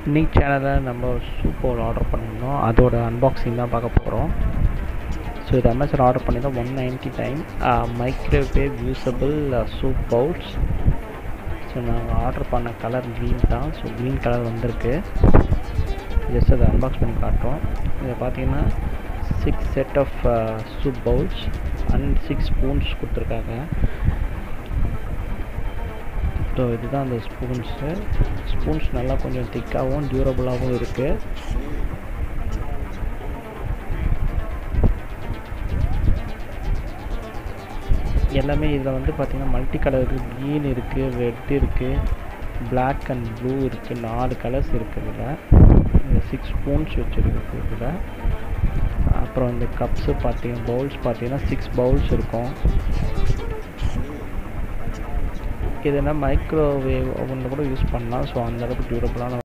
இன்னைக்கு சேனலில் நம்ம சூப் பவுல் ஆர்டர் பண்ணியிருந்தோம் அதோட அன்பாக்சிங் தான் பார்க்க போகிறோம் ஸோ இது அமேசான் ஆர்டர் பண்ணியிருந்தோம் one ninety time microwave usable soup bowls so நாங்கள் ஆர்டர் பண்ண கலர் க்ரீன் தான் ஸோ க்ரீன் கலர் வந்திருக்கு ஜஸ்ட் அதை அன்பாக்ஸ் பண்ணி காட்டுறோம் இதை பார்த்தீங்கன்னா six set of soup bowls and six spoons கொடுத்துருக்காங்க ஸோ இதுதான் அந்த ஸ்பூன்ஸு ஸ்பூன்ஸ் நல்லா கொஞ்சம் திக்காகவும் டியூரபுளாகவும் இருக்குது எல்லாமே இதில் வந்து பார்த்திங்கன்னா மல்டி கலர் இருக்குது க்ரீன் இருக்குது ரெட் இருக்குது பிளாக் அண்ட் ப்ளூ இருக்குது நாலு கலர்ஸ் இருக்குது இதில் சிக்ஸ் ஸ்பூன்ஸ் வச்சுருக்கு இதில் அப்புறம் இந்த கப்ஸு பார்த்தீங்கன்னா பவுல்ஸ் பார்த்தீங்கன்னா சிக்ஸ் பவுல்ஸ் இருக்கும் இதுனா மைக்ரோவேவ் ஓவனில் கூட யூஸ் பண்ணலாம் ஸோ அந்தளவுக்கு டியூரபுளான